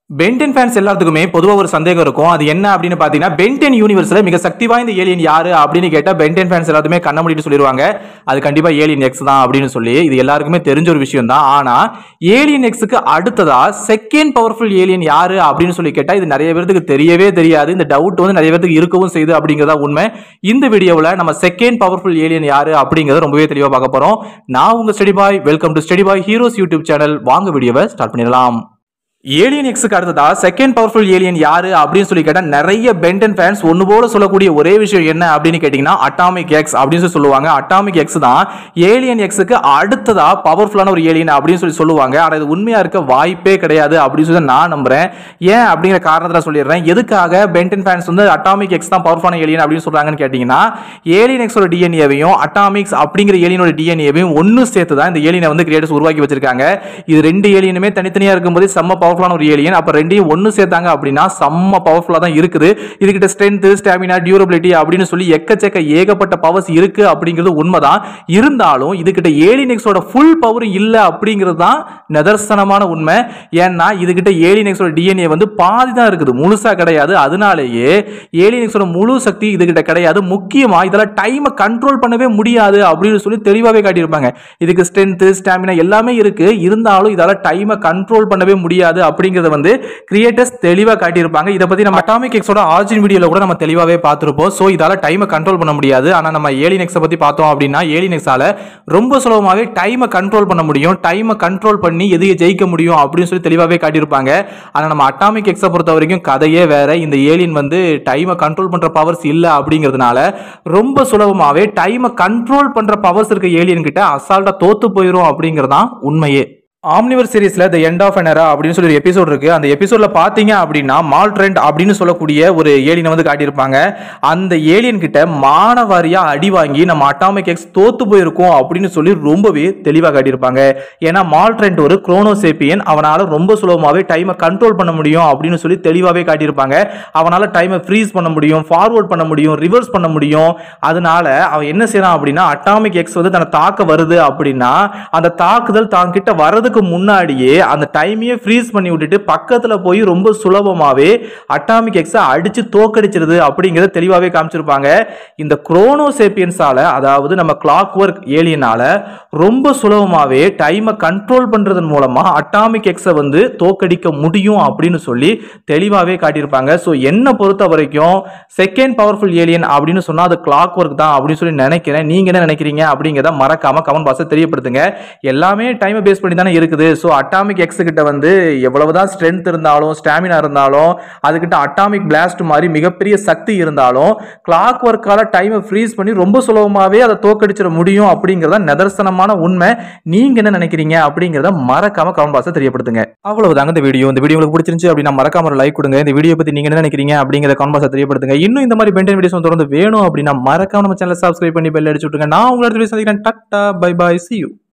pentene fans எல்லாத்துக்குமே பொதுவாக ஒரு சந்தேகம் இருக்கும் அது என்ன அப்படின்னு பார்த்தீங்கன்னா பென்டென் யூனிவர்ஸில் மிக சக்தி வாய்ந்த ஏலியன் யாரு அப்படின்னு கேட்டால் பென்டென் ஃபேன்ஸ் எல்லாத்துமே கண்ண மூடிட்டு சொல்லிடுவாங்க அது கண்டிப்பாக ஏலியன் எக்ஸ் தான் அப்படின்னு சொல்லி இது எல்லாருக்குமே தெரிஞ்ச ஒரு விஷயம் தான் ஆனால் ஏலியன் எக்ஸுக்கு அடுத்ததா செகண்ட் பவர்ஃபுல் ஏலியன் யாரு அப்படின்னு சொல்லி கேட்டால் இது நிறைய பேருக்கு தெரியவே தெரியாது இந்த டவுட் வந்து நிறைய பேருக்கு இருக்கவும் செய்யுது அப்படிங்கிறதா உண்மை இந்த வீடியோவில் நம்ம செகண்ட் பவர்ஃபுல் ஏலியன் யாரு அப்படிங்கிறத ரொம்பவே தெளிவாக பார்க்க போகிறோம் நான் உங்க study boy welcome to study boy heroes YouTube channel வாங்க வீடியோவை ஸ்டார்ட் பண்ணிடலாம் ஏலியன் எக்ஸுக்கு அடுத்ததா செகண்ட் பவர்ஃபுல் ஏலியன் யாரு அப்படின்னு சொல்லி கேட்டா நிறைய பென்டன் ஃபேன்ஸ் ஒன்னு போல சொல்லக்கூடிய ஒரே விஷயம் என்ன அப்படின்னு கேட்டீங்கன்னா அட்டாமிக் எக்ஸ் அப்படின்னு சொல்லி சொல்லுவாங்க அட்டாமிக் எக்ஸ் தான் ஏலியன் எக்ஸுக்கு அடுத்ததா பவர்ஃபுல்லான ஒரு ஏலியன் அப்படின்னு சொல்லி சொல்லுவாங்க ஆனா இது உண்மையா இருக்க வாய்ப்பே கிடையாது அப்படின்னு சொல்லி நான் நம்புறேன் ஏன் அப்படிங்கிற காரணத்தை சொல்லிடுறேன் எதுக்காக பென்டன் ஃபேன்ஸ் வந்து அட்டாமிக் எக்ஸ் தான் பவர்ஃபுல்லான ஏலியன் அப்படின்னு சொல்றாங்கன்னு கேட்டீங்கன்னா ஏலியன் எக்ஸோட டிஎன்ஏவையும் அட்டாமிக்ஸ் அப்படிங்கிற ஏலியனோட டிஎன்ஏவையும் ஒன்னு சேர்த்து தான் இந்த ஏலியனை வந்து கிரியேட்டர்ஸ் உருவாக்கி வச்சிருக்காங்க இது ரெண்டு ஏலியனுமே தனித்தனியா இருக்கும்போது செம்ம பவர்ஃபுல்லான ஒரு ஏலியன் அப்ப ரெண்டையும் ஒன்னு சேர்த்தாங்க அப்படின்னா செம்ம பவர்ஃபுல்லா தான் இருக்குது இதுகிட்ட ஸ்ட்ரென்த் ஸ்டாமினா டியூரபிலிட்டி அப்படின்னு சொல்லி எக்கச்சக்க ஏகப்பட்ட பவர்ஸ் இருக்கு அப்படிங்கிறது உண்மைதான் இருந்தாலும் இதுகிட்ட ஏலியனிக்ஸோட ஃபுல் பவர் இல்ல அப்படிங்கிறது தான் நிதர்சனமான உண்மை ஏன்னா இதுகிட்ட ஏலியனிக்ஸோட டிஎன்ஏ வந்து பாதி தான் இருக்குது முழுசா கிடையாது அதனாலேயே ஏலியனிக்ஸோட முழு சக்தி இதுகிட்ட கிடையாது முக்கியமா இதெல்லாம் டைமை கண்ட்ரோல் பண்ணவே முடியாது அப்படின்னு சொல்லி தெளிவாகவே காட்டியிருப்பாங்க இதுக்கு ஸ்ட்ரென்த் ஸ்டாமினா எல்லாமே இருக்கு இருந்தாலும் இதால டைமை கண்ட்ரோல் பண்ணவே முடியாது அப்படிங்கறத வந்து கிரியேட்டர்ஸ் தெளிவா காட்டியிருப்பாங்க இதை பத்தி நம்ம அட்டாமிக் எக்ஸோட ஆர்ஜின் வீடியோல கூட நம்ம தெளிவாகவே பார்த்திருப்போம் ஸோ இதால டைமை கண்ட்ரோல் பண்ண முடியாது ஆனா நம்ம ஏலியனிக்ஸை பத்தி பார்த்தோம் அப்படின்னா ஏலியனிக்ஸால ரொம்ப சுலபமாகவே டைமை கண்ட்ரோல் பண்ண முடியும் டைமை கண்ட்ரோல் பண்ணி எதையை ஜெயிக்க முடியும் அப்படின்னு சொல்லி தெளிவாகவே காட்டியிருப்பாங்க ஆனா நம்ம அட்டாமிக் எக்ஸை பொறுத்த வரைக்கும் கதையே வேற இந்த ஏலியன் வந்து டைமை கண்ட்ரோல் பண்ற பவர்ஸ் இல்லை அப்படிங்கிறதுனால ரொம்ப சுலபமாவே டைமை கண்ட்ரோல் பண்ற பவர்ஸ் இருக்க ஏலியன் கிட்ட அசால்ட்டா தோத்து போயிரும் அப்படிங்கறதான் உண்மையே ஆம்னிவர் சீரிஸ்ல த எண்ட் ஆஃப் அன் அப்படின்னு சொல்லி ஒரு எபிசோட் இருக்கு அந்த எபிசோட்ல பாத்தீங்க அப்படின்னா மால் ட்ரெண்ட் அப்படின்னு சொல்லக்கூடிய ஒரு ஏலியனை வந்து காட்டியிருப்பாங்க அந்த ஏலியன் கிட்ட மானவாரியா அடி வாங்கி நம்ம அட்டாமிக் எக்ஸ் தோத்து போயிருக்கோம் அப்படின்னு சொல்லி ரொம்பவே தெளிவாக காட்டியிருப்பாங்க ஏன்னா மால் ட்ரெண்ட் ஒரு குரோனோசேப்பியன் அவனால ரொம்ப சுலபமாவே டைமை கண்ட்ரோல் பண்ண முடியும் அப்படின்னு சொல்லி தெளிவாகவே காட்டியிருப்பாங்க அவனால டைமை ஃப்ரீஸ் பண்ண முடியும் ஃபார்வர்ட் பண்ண முடியும் ரிவர்ஸ் பண்ண முடியும் அதனால அவன் என்ன செய்யறான் அப்படின்னா அட்டாமிக் எக்ஸ் வந்து தன்னை தாக்க வருது அப்படின்னா அந்த தாக்குதல் தான் கிட்ட வரதுக்கு முன்னாடியே அந்த டைமையே ஃப்ரீஸ் பண்ணி விட்டுட்டு பக்கத்துல போய் ரொம்ப சுலபமாவே அட்டாமிக் எக்ஸை அடிச்சு தோக்கடிச்சிருது அப்படிங்கறத தெளிவாகவே காமிச்சிருப்பாங்க இந்த குரோனோசேப்பியன்ஸால அதாவது நம்ம கிளாக் ஒர்க் ஏலியனால ரொம்ப சுலபமாவே டைமை கண்ட்ரோல் பண்றதன் மூலமா அட்டாமிக் எக்ஸை வந்து தோக்கடிக்க முடியும் அப்படின்னு சொல்லி தெளிவாகவே காட்டியிருப்பாங்க ஸோ என்னை பொறுத்த வரைக்கும் செகண்ட் பவர்ஃபுல் ஏலியன் அப்படின்னு சொன்னா அது கிளாக் ஒர்க் தான் அப்படின்னு சொல்லி நினைக்கிறேன் நீங்க என்ன நினைக்கிறீங்க அப்படிங்கிறத மறக்காம கமெண்ட் பாக்ஸை தெரியப்படுத்துங்க எல்லாமே டைமை பேஸ் பண்ணி தானே இருக்குது ஸோ அட்டாமிக் எக்ஸ் கிட்ட வந்து எவ்வளவுதான் ஸ்ட்ரென்த் இருந்தாலும் ஸ்டாமினா இருந்தாலும் அதுகிட்ட அட்டாமிக் பிளாஸ்ட் மாதிரி மிகப்பெரிய சக்தி இருந்தாலும் கிளாக் ஒர்க்கால டைமை ஃப்ரீஸ் பண்ணி ரொம்ப சுலபமாவே அதை தோக்கடிச்சிட முடியும் அப்படிங்கிறத நிதர்சனமான உண்மை நீங்க என்ன நினைக்கிறீங்க அப்படிங்கிறத மறக்காம கமெண்ட் பாக்ஸை தெரியப்படுத்துங்க அவ்வளவுதாங்க இந்த வீடியோ இந்த வீடியோ உங்களுக்கு பிடிச்சிருந்துச்சு அப்படின்னா மறக்காம ஒரு லைக் கொடுங்க இந்த வீடியோ பத்தி நீங்க என்ன நினைக்கிறீங்க அப்படிங்கிறத கமெண்ட் பாக்ஸை தெரியப்படுத்துங்க இன்னும் இந்த மாதிரி பென்டன் வீடியோஸ் தொடர்ந்து வேணும் அப்படின்னா மறக்காம நம்ம சேனலை சப்ஸ்கிரைப் பண்ணி பெல் அடிச்சு விட்டுருங்க நான் உங்களை அடுத்த வீடியோ சந்திக்கிறேன் டாட்டா பை பை சி யூ